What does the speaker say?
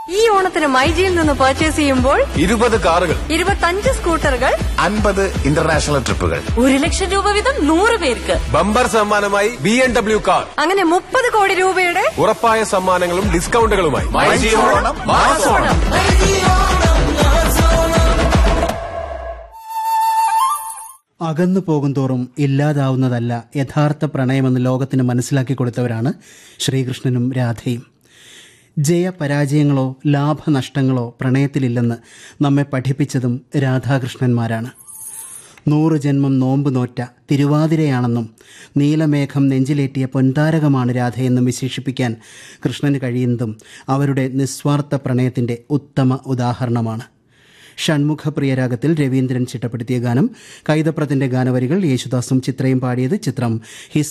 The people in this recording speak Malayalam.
ഈ ഓണത്തിന് മൈജിയിൽ നിന്ന് പർച്ചേസ് ചെയ്യുമ്പോൾ ഇരുപത് കാറുകൾ ഇരുപത്തഞ്ച് സ്കൂട്ടറുകൾ അൻപത് ഇന്റർനാഷണൽ ട്രിപ്പുകൾ ഒരു ലക്ഷം രൂപ വീതം നൂറ് പേർക്ക് ബമ്പർ സമ്മാനമായി ബി എം ഡബ്ല്യു കാർ അങ്ങനെ മുപ്പത് കോടി രൂപയുടെ ഉറപ്പായ സമ്മാനങ്ങളും ഡിസ്കൗണ്ടുകളുമായി ഓണം മാസോണം അകന്നു പോകുന്തോറും ഇല്ലാതാവുന്നതല്ല യഥാർത്ഥ പ്രണയമെന്ന് ലോകത്തിന് മനസ്സിലാക്കി കൊടുത്തവരാണ് ശ്രീകൃഷ്ണനും രാധയും ജയപരാജയങ്ങളോ ലാഭനഷ്ടങ്ങളോ പ്രണയത്തിലില്ലെന്ന് നമ്മെ പഠിപ്പിച്ചതും രാധാകൃഷ്ണന്മാരാണ് നൂറ് ജന്മം നോമ്പ് നോറ്റ തിരുവാതിരയാണെന്നും നീലമേഘം നെഞ്ചിലേറ്റിയ പൊൻതാരകമാണ് രാധയെന്നും വിശേഷിപ്പിക്കാൻ കൃഷ്ണന് കഴിയുന്നതും അവരുടെ നിസ്വാർത്ഥ പ്രണയത്തിൻ്റെ ഉത്തമ ഉദാഹരണമാണ് ഷൺമുഖപ്രിയരാഗത്തിൽ രവീന്ദ്രൻ ചിട്ടപ്പെടുത്തിയ ഗാനം കൈതപ്രത്തിന്റെ ഗാനവരികൾ യേശുദാസും ചിത്രയും പാടിയത് ചിത്രം ഹിസ്